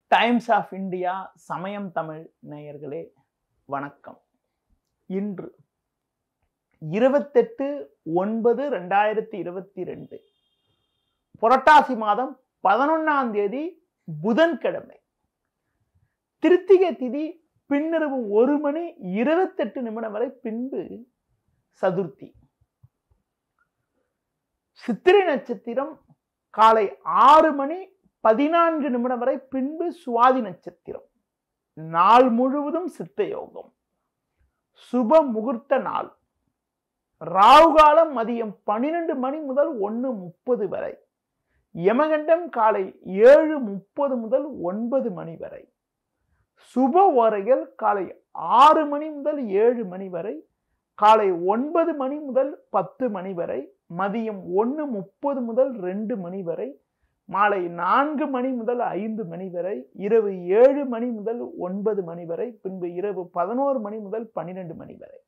times of India சமயம் தமிழ் நேயர்களே வணக்கம் இன்று இருபத்தெட்டு ஒன்பது ரெண்டாயிரத்தி இருபத்தி ரெண்டு புரட்டாசி மாதம் பதினொன்னாம் தேதி புதன்கிழமை திருத்திகை திதி பின்னிரவு ஒரு மணி இருபத்தெட்டு நிமிடம் வரை பின்பு சதுர்த்தி சித்திரை நட்சத்திரம் காலை ஆறு மணி பதினான்கு நிமிடம் வரை பின்பு சுவாதி நட்சத்திரம் நாள் முழுவதும் சித்த யோகம் சுப முகூர்த்த நாள் ராகுகாலம் மதியம் பன்னிரண்டு மணி முதல் ஒன்று முப்பது வரை யமகண்டம் காலை ஏழு முப்பது முதல் ஒன்பது மணி வரை சுப ஓரைகள் காலை ஆறு மணி முதல் ஏழு மணி வரை காலை ஒன்பது மணி முதல் பத்து மணி வரை மதியம் ஒன்று முப்பது முதல் ரெண்டு மணி வரை மாலை நான்கு மணி முதல் ஐந்து மணி வரை இரவு ஏழு மணி முதல் ஒன்பது மணி வரை பின்பு இரவு பதினோரு மணி முதல் பன்னிரெண்டு மணி வரை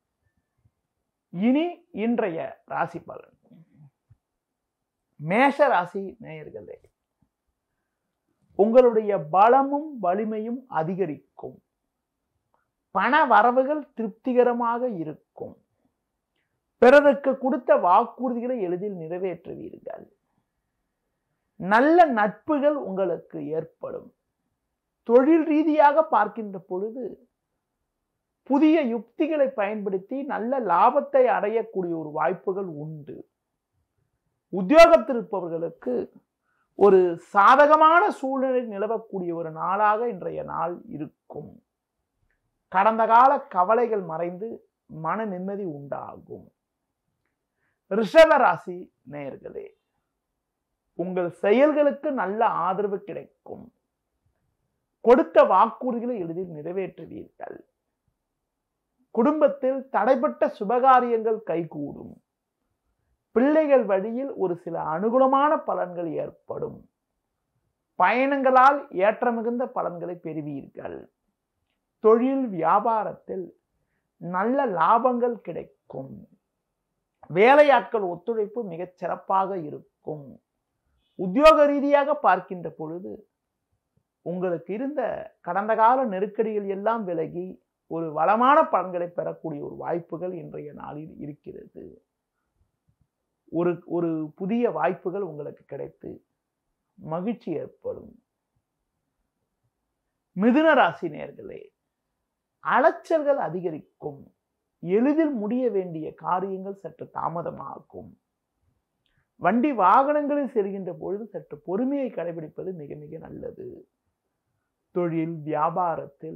இனி இன்றைய ராசி பலன் மேஷ ராசி நேயர்களே உங்களுடைய பலமும் வலிமையும் அதிகரிக்கும் பண வரவுகள் திருப்திகரமாக இருக்கும் பிறருக்கு கொடுத்த வாக்குறுதிகளை எளிதில் நிறைவேற்றுவீர்கள் நல்ல நட்புகள் உங்களுக்கு ஏற்படும் தொழில் ரீதியாக பார்க்கின்ற பொழுது புதிய யுக்திகளை பயன்படுத்தி நல்ல லாபத்தை அடையக்கூடிய ஒரு வாய்ப்புகள் உண்டு உத்தியோகத்தில் இருப்பவர்களுக்கு ஒரு சாதகமான சூழ்நிலை நிலவக்கூடிய ஒரு நாளாக இன்றைய நாள் இருக்கும் கடந்த கால கவலைகள் மறைந்து மன நிம்மதி உண்டாகும் ரிஷப ராசி நேயர்களே உங்கள் செயல்களுக்கு நல்ல ஆதரவு கிடைக்கும் கொடுத்த வாக்குறுதிகளை எளிதில் நிறைவேற்றுவீர்கள் குடும்பத்தில் தடைப்பட்ட சுபகாரியங்கள் கைகூடும் பிள்ளைகள் வழியில் ஒரு சில அனுகூலமான பலன்கள் ஏற்படும் பயணங்களால் ஏற்ற மிகுந்த பலன்களை பெறுவீர்கள் தொழில் வியாபாரத்தில் நல்ல லாபங்கள் கிடைக்கும் வேலையாட்கள் ஒத்துழைப்பு மிகச் சிறப்பாக இருக்கும் உத்தியோக ரீதியாக பார்க்கின்ற பொழுது உங்களுக்கு இருந்த கடந்த கால நெருக்கடிகள் எல்லாம் விலகி ஒரு வளமான பலன்களை பெறக்கூடிய ஒரு வாய்ப்புகள் இன்றைய நாளில் இருக்கிறது ஒரு ஒரு புதிய வாய்ப்புகள் உங்களுக்கு கிடைத்து மகிழ்ச்சி ஏற்படும் மிதுன ராசி நேர்களே அலைச்சல்கள் அதிகரிக்கும் எளிதில் முடிய வேண்டிய காரியங்கள் சற்று தாமதமாகும் வண்டி வாகனங்களில் செல்கின்ற பொழுது சற்று பொறுமையை கடைபிடிப்பது மிக மிக நல்லது தொழில் வியாபாரத்தில்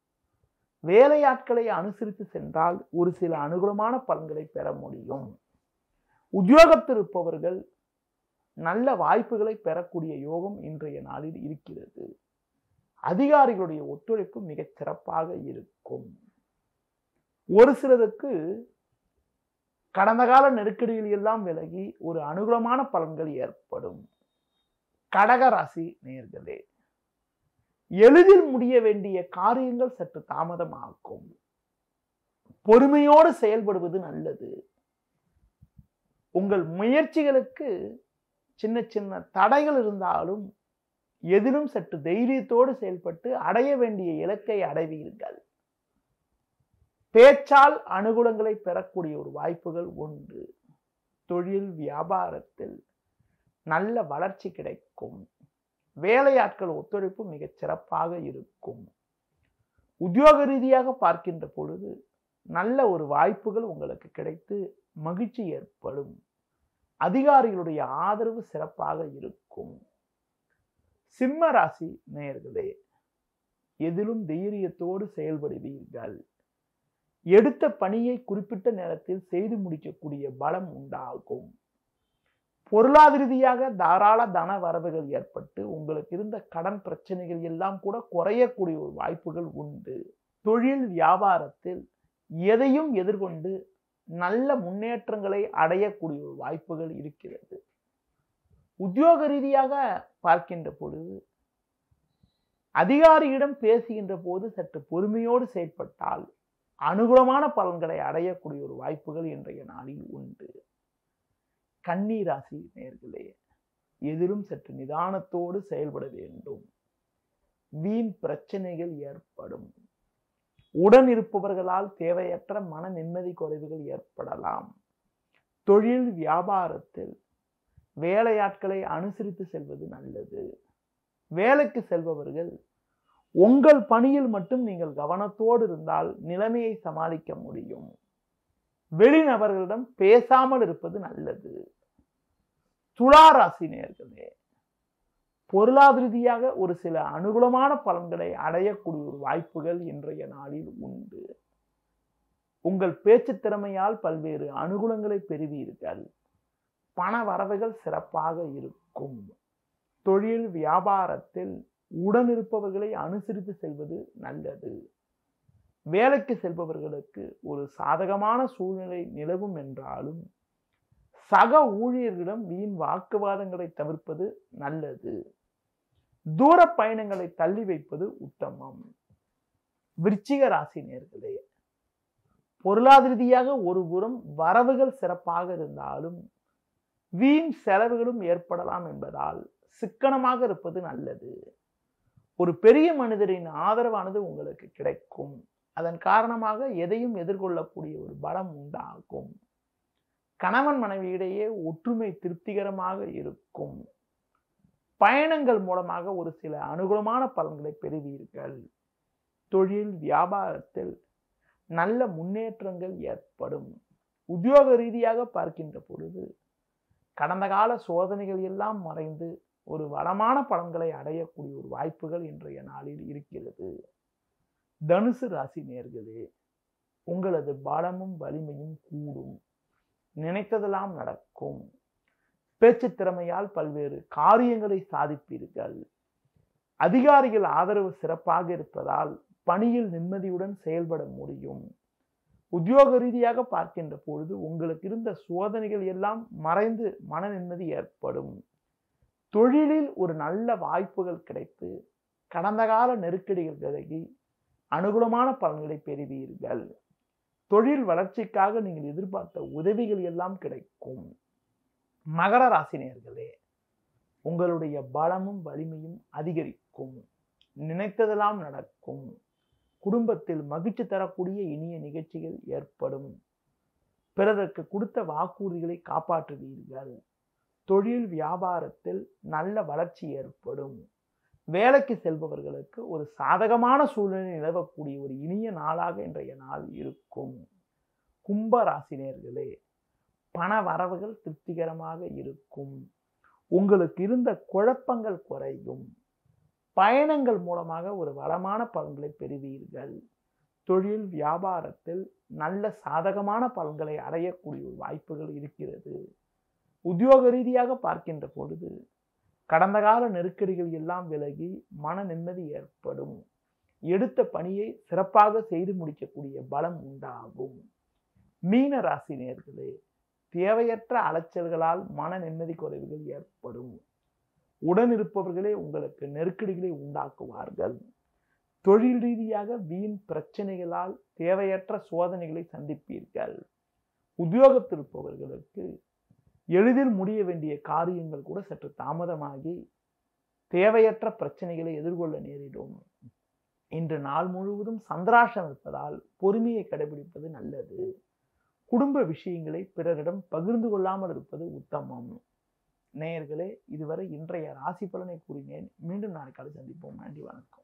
வேலையாட்களை அனுசரித்து சென்றால் ஒரு சில அனுகூலமான பலன்களை பெற முடியும் உத்தியோகத்தில் இருப்பவர்கள் நல்ல வாய்ப்புகளை பெறக்கூடிய யோகம் இன்றைய நாளில் இருக்கிறது அதிகாரிகளுடைய ஒத்துழைப்பு மிகச் சிறப்பாக இருக்கும் ஒரு சிலருக்கு கடந்த கால நெருக்கடிகள் எல்லாம் விலகி ஒரு அனுகூலமான பலன்கள் ஏற்படும் கடக ராசி நேர்களே எளிதில் முடிய வேண்டிய காரியங்கள் சற்று தாமதமாகும் பொறுமையோடு செயல்படுவது நல்லது உங்கள் முயற்சிகளுக்கு சின்ன சின்ன தடைகள் இருந்தாலும் எதிலும் சற்று தைரியத்தோடு செயல்பட்டு அடைய வேண்டிய இலக்கை அடைவீர்கள் பேச்சால் அனுகூலங்களை பெறக்கூடிய ஒரு வாய்ப்புகள் உண்டு தொழில் வியாபாரத்தில் நல்ல வளர்ச்சி கிடைக்கும் வேலையாட்கள் ஒத்துழைப்பு மிகச் சிறப்பாக இருக்கும் உத்தியோக ரீதியாக பார்க்கின்ற பொழுது நல்ல ஒரு வாய்ப்புகள் உங்களுக்கு கிடைத்து மகிழ்ச்சி ஏற்படும் அதிகாரிகளுடைய ஆதரவு சிறப்பாக இருக்கும் சிம்ம ராசி நேயர்களே எதிலும் தைரியத்தோடு செயல்படுவீர்கள் எடுத்த பணியை குறிப்பிட்ட நேரத்தில் செய்து முடிக்கக்கூடிய பலம் உண்டாகும் பொருளாதார ரீதியாக தாராள தன வரவுகள் ஏற்பட்டு உங்களுக்கு இருந்த கடன் பிரச்சனைகள் எல்லாம் கூட குறையக்கூடிய ஒரு வாய்ப்புகள் உண்டு தொழில் வியாபாரத்தில் எதையும் எதிர்கொண்டு நல்ல முன்னேற்றங்களை அடையக்கூடிய ஒரு வாய்ப்புகள் இருக்கிறது உத்தியோக ரீதியாக பார்க்கின்ற பொழுது அதிகாரியிடம் பேசுகின்ற போது சற்று பொறுமையோடு செயற்பட்டால் அனுகூலமான பலன்களை அடையக்கூடிய ஒரு வாய்ப்புகள் இன்றைய நாளில் உண்டு கண்ணீராசி நேர்களே எதிலும் சற்று நிதானத்தோடு செயல்பட வேண்டும் வீண் பிரச்சனைகள் ஏற்படும் உடன் இருப்பவர்களால் தேவையற்ற மன நிம்மதி குறைவுகள் ஏற்படலாம் தொழில் வியாபாரத்தில் வேலையாட்களை அனுசரித்து செல்வது நல்லது வேலைக்கு செல்பவர்கள் உங்கள் பணியில் மட்டும் நீங்கள் கவனத்தோடு இருந்தால் நிலைமையை சமாளிக்க முடியும் வெளிநபர்களிடம் பேசாமல் இருப்பது நல்லது துளாராசி நேர்களே பொருளாதார ரீதியாக ஒரு சில அனுகூலமான பலன்களை அடையக்கூடிய ஒரு வாய்ப்புகள் இன்றைய நாளில் உண்டு உங்கள் பேச்சு திறமையால் பல்வேறு அனுகூலங்களை பெறுவீர்கள் பண வரவுகள் சிறப்பாக இருக்கும் தொழில் வியாபாரத்தில் உடனிருப்பவர்களை அனுசரித்து செல்வது நல்லது வேலைக்கு செல்பவர்களுக்கு ஒரு சாதகமான சூழ்நிலை நிலவும் என்றாலும் சக ஊழியர்களிடம் வீண் வாக்குவாதங்களை தவிர்ப்பது நல்லது தூர பயணங்களை தள்ளி வைப்பது உத்தமம் விருச்சிக ராசி நேர்களே பொருளாதார ரீதியாக ஒரு புறம் வரவுகள் சிறப்பாக இருந்தாலும் வீண் செலவுகளும் ஏற்படலாம் என்பதால் சிக்கனமாக இருப்பது நல்லது ஒரு பெரிய மனிதரின் ஆதரவானது உங்களுக்கு கிடைக்கும் அதன் காரணமாக எதையும் எதிர்கொள்ளக்கூடிய ஒரு பலம் உண்டாகும் கணவன் மனைவியிடையே ஒற்றுமை திருப்திகரமாக இருக்கும் பயணங்கள் மூலமாக ஒரு சில அனுகூலமான பலன்களை பெறுவீர்கள் தொழில் வியாபாரத்தில் நல்ல முன்னேற்றங்கள் ஏற்படும் உத்தியோக ரீதியாக பார்க்கின்ற பொழுது கடந்த கால சோதனைகள் எல்லாம் மறைந்து ஒரு வளமான பலன்களை அடையக்கூடிய ஒரு வாய்ப்புகள் இன்றைய நாளில் இருக்கிறது தனுசு ராசி நேர்களே உங்களது பலமும் வலிமையும் கூடும் நினைத்ததெல்லாம் நடக்கும் பேச்சு திறமையால் பல்வேறு காரியங்களை சாதிப்பீர்கள் அதிகாரிகள் ஆதரவு சிறப்பாக இருப்பதால் பணியில் நிம்மதியுடன் செயல்பட முடியும் உத்தியோக ரீதியாக பார்க்கின்ற பொழுது உங்களுக்கு இருந்த சோதனைகள் எல்லாம் மறைந்து மன நிம்மதி ஏற்படும் தொழிலில் ஒரு நல்ல வாய்ப்புகள் கிடைத்து கடந்த கால நெருக்கடிகள் விலகி அனுகூலமான பலன்களை பெறுவீர்கள் தொழில் வளர்ச்சிக்காக நீங்கள் எதிர்பார்த்த உதவிகள் எல்லாம் கிடைக்கும் மகர ராசினியர்களே உங்களுடைய பலமும் வலிமையும் அதிகரிக்கும் நினைத்ததெல்லாம் நடக்கும் குடும்பத்தில் மகிழ்ச்சி தரக்கூடிய இனிய நிகழ்ச்சிகள் ஏற்படும் பிறருக்கு கொடுத்த வாக்குறுதிகளை காப்பாற்றுவீர்கள் தொழில் வியாபாரத்தில் நல்ல வளர்ச்சி ஏற்படும் வேலைக்கு செல்பவர்களுக்கு ஒரு சாதகமான சூழ்நிலை நிலவக்கூடிய ஒரு இனிய நாளாக இன்றைய நாள் இருக்கும் கும்ப ராசினியர்களே பண வரவுகள் திருப்திகரமாக இருக்கும் உங்களுக்கு இருந்த குழப்பங்கள் குறையும் பயணங்கள் மூலமாக ஒரு வளமான பலன்களை பெறுவீர்கள் தொழில் வியாபாரத்தில் நல்ல சாதகமான பலன்களை அடையக்கூடிய ஒரு வாய்ப்புகள் இருக்கிறது உத்தியோக ரீதியாக பார்க்கின்ற பொழுது கடந்த கால நெருக்கடிகள் எல்லாம் விலகி மன நிம்மதி ஏற்படும் எடுத்த பணியை சிறப்பாக செய்து முடிக்கக்கூடிய பலம் உண்டாகும் மீன ராசி நேர்களே தேவையற்ற அலைச்சல்களால் மன நிம்மதி குறைவுகள் ஏற்படும் உடன் இருப்பவர்களே உங்களுக்கு நெருக்கடிகளை உண்டாக்குவார்கள் தொழில் ரீதியாக வீண் பிரச்சனைகளால் தேவையற்ற சோதனைகளை சந்திப்பீர்கள் உத்தியோகத்தில் இருப்பவர்களுக்கு எளிதில் முடிய வேண்டிய காரியங்கள் கூட சற்று தாமதமாகி தேவையற்ற பிரச்சனைகளை எதிர்கொள்ள நேரிடும் இன்று நாள் முழுவதும் சந்திராஷம் இருப்பதால் பொறுமையை கடைபிடிப்பது நல்லது குடும்ப விஷயங்களை பிறரிடம் பகிர்ந்து கொள்ளாமல் இருப்பது உத்தமம் நேயர்களே இதுவரை இன்றைய ராசி பலனை கூறினேன் மீண்டும் நாளைக்கு சந்திப்போம் நன்றி வணக்கம்